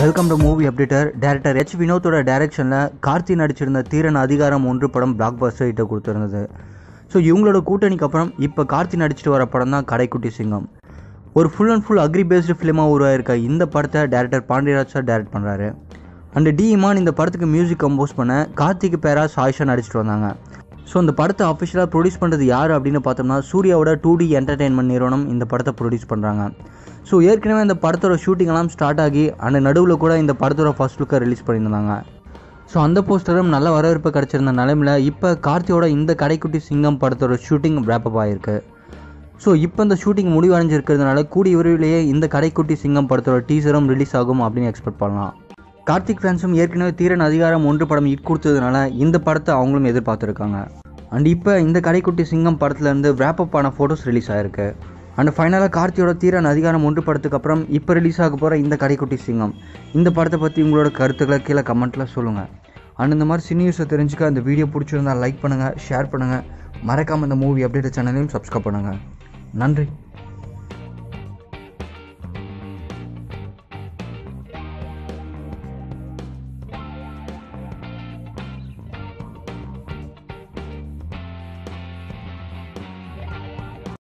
welcome to movie updater director H வினோத்தோட டைரக்ஷனில் கார்த்தி நடிச்சிருந்த தீரன் அதிகாரம் ஒன்று படம் பிளாக் பஸ்டர் ஹிட்டை கொடுத்துருந்தது ஸோ இவங்களோட கூட்டணிக்கு அப்புறம் இப்போ கார்த்தி நடிச்சிட்டு வர படம் தான் கடைக்குட்டி சிங்கம் ஒரு full and full agri based ஃபிலிமாக உருவாயிருக்க இந்த படத்தை டேரக்டர் பாண்டியராஜ் சார் டைரக்ட் பண்ணுறாரு அண்ட் டி இமான் இந்த படத்துக்கு மியூசிக் கம்போஸ் பண்ண கார்த்திக்கு பேரா சாயிஷா நடிச்சிட்டு வந்தாங்க ஸோ இந்த படத்தை அஃபிஷியலாக ப்ரொடியூஸ் பண்ணுறது யார் அப்படின்னு பார்த்தோம்னா சூர்யாவோட டூ டி என்டர்டெயின்மெண்ட் நிறுவனம் இந்த படத்தை ப்ரொடியூஸ் பண்ணுறாங்க ஸோ ஏற்கனவே இந்த படத்தோட ஷூட்டிங் எல்லாம் ஸ்டார்ட் ஆகி அந்த நடுவில் கூட இந்த படத்தோட ஃபர்ஸ்ட் லுக்கை ரிலீஸ் பண்ணியிருந்தாங்க ஸோ அந்த போஸ்டரும் நல்ல வரவேற்பு கிடச்சிருந்த நிலைமையில் இப்போ கார்த்தியோட இந்த கடைக்குட்டி சிங்கம் படத்தோட ஷூட்டிங் ரேப்பப் ஆகிருக்கு ஸோ இப்போ இந்த ஷூட்டிங் முடிவடைஞ்சிருக்கிறதுனால கூடிய விரைவிலேயே இந்த கடைக்குட்டி சிங்கம் படத்தோட டீசரும் ரிலீஸ் ஆகும் அப்படின்னு எக்ஸ்பெக்ட் பண்ணலாம் கார்த்திக் ஃபேன்ஸும் ஏற்கனவே தீரன் அதிகாரம் ஒன்று படம் ஹிட் கொடுத்ததுனால இந்த படத்தை அவங்களும் எதிர்பார்த்துருக்காங்க அண்ட் இப்போ இந்த கடைக்குட்டி சிங்கம் படத்துலேருந்து wrap-up ஆன ஃபோட்டோஸ் ரிலீஸ் ஆயிருக்கு அண்ட் ஃபைனலாக கார்த்தியோட தீரன் அதிகாரம் ஒன்று படத்துக்கு அப்புறம் இப்போ ரிலீஸ் ஆக போகிற இந்த கடைக்குட்டி சிங்கம் இந்த படத்தை பற்றி உங்களோட கருத்துக்களை கீழே கமெண்ட்டில் சொல்லுங்கள் அண்ட் இந்த மாதிரி சினி நியூஸை தெரிஞ்சுக்க அந்த வீடியோ பிடிச்சிருந்தா லைக் பண்ணுங்கள் ஷேர் பண்ணுங்கள் மறக்காமல் இந்த மூவி அப்டேட் சேனலையும் சப்ஸ்கிரைப் பண்ணுங்கள் நன்றி